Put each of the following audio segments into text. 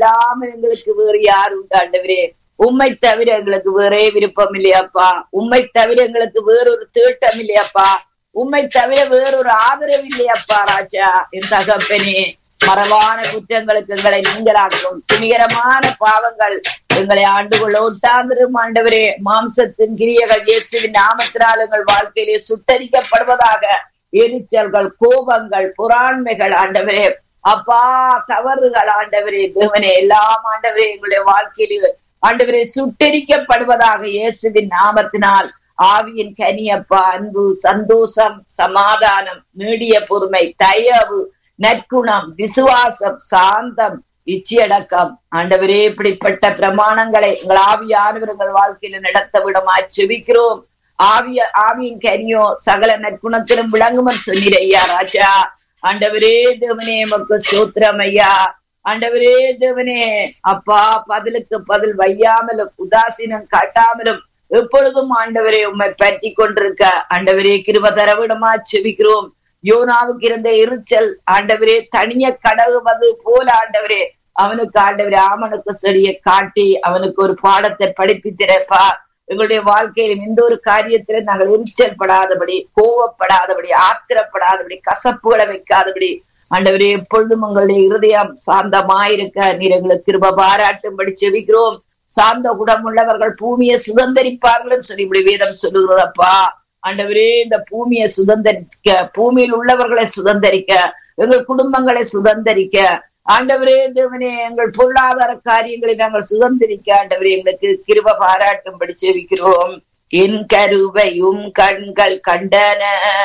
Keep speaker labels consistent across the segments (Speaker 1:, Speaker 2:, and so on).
Speaker 1: அல்லாமல் எங்களுக்கு வேறு யார் உண்டு ஆண்டவரே உம்மை தவிர எங்களுக்கு வேறே விருப்பம் இல்லையாப்பா உம்மை தவிர எங்களுக்கு வேறொரு தீட்டம் இல்லையாப்பா உம்மை தவிர வேறொரு ஆதரவு இல்லையாப்பா ராஜா என் தகப்பனே மரபான குற்றங்களுக்கு எங்களை நீங்களாக்கும் துணிகரமான பாவங்கள் எங்களை ஆண்டுகொள்ள ஒட்டாந்திரும் ஆண்டவரே மாம்சத்தின் கிரியைகள் இயேசுவின் நாமத்தினால் எங்கள் வாழ்க்கையிலே சுட்டரிக்கப்படுவதாக எரிச்சல்கள் கோபங்கள் புறாண்மைகள் ஆண்டவரே அப்பா தவறுகள் ஆண்டவரே தேவனே எல்லாம் ஆண்டவரே எங்களுடைய வாழ்க்கையிலே ஆண்டவரே சுட்டரிக்கப்படுவதாக இயேசுவின் நாமத்தினால் ஆவியின் கனியப்பா அன்பு சந்தோஷம் சமாதானம் நீடிய பொறுமை தயவு நற்குணம் விசுவாசம் சாந்தம் இச்சியடக்கம் ஆண்டவரே இப்படிப்பட்ட பிரமாணங்களை எங்கள் ஆவியானவர் எங்கள் வாழ்க்கையில நடத்த விடமா செபிக்கிறோம் ஆவிய ஆவியின் கனியோ சகல நற்குணத்திலும் விளங்குமர் சொன்னீர் ஐயா ராஜா ஆண்டவரே தேவனே மக்கு சூத்திரம் ஐயா ஆண்டவரே தேவனே அப்பா பதிலுக்கு பதில் வையாமலும் உதாசீனம் காட்டாமலும் எப்பொழுதும் ஆண்டவரே உண்மை பற்றி கொண்டிருக்க ஆண்டவரே கிருப தரவிடமா செபிக்கிறோம் யோனாவுக்கு இருந்த எரிச்சல் ஆண்டவரே தனிய கடவுவது போல ஆண்டவரே அவனுக்கு ஆண்டவரே ஆமனுக்கு செடியை காட்டி அவனுக்கு ஒரு பாடத்தை படிப்பித்திரப்பா எங்களுடைய வாழ்க்கையில் எந்த ஒரு காரியத்தில நாங்கள் எரிச்சல் படாதபடி கோவப்படாதபடி ஆத்திரப்படாதபடி கசப்புகளை வைக்காதபடி ஆண்டவரே எப்பொழுதும் உங்களுடைய இருதயம் சாந்தமாயிருக்க நீர் எங்களுக்கு கிருப பாராட்டும்படி செவிக்கிறோம் சார்ந்த குணமுள்ளவர்கள் பூமியை சுதந்திரிப்பார்கள் சொல்லி இப்படி வேதம் சொல்லுகிறதப்பா ஆண்டவரே இந்த பூமியை சுதந்திரிக்க பூமியில் உள்ளவர்களை சுதந்திரிக்க எங்கள் குடும்பங்களை சுதந்திரிக்க ஆண்டவரே தேவனே எங்கள் பொருளாதார காரியங்களை நாங்கள் சுதந்திரிக்க ஆண்டவரே எங்களுக்கு கிருப பாராட்டும்படி செவிக்கிறோம் என் கருவையும் கண்கள் கண்டன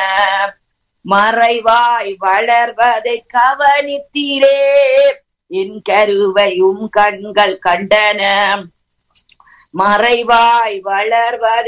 Speaker 1: மறைவாய் வளர்வதை கவனித்தீரே என் கருவையும் கண்கள் கண்டன மறைவாய் வளர்வதை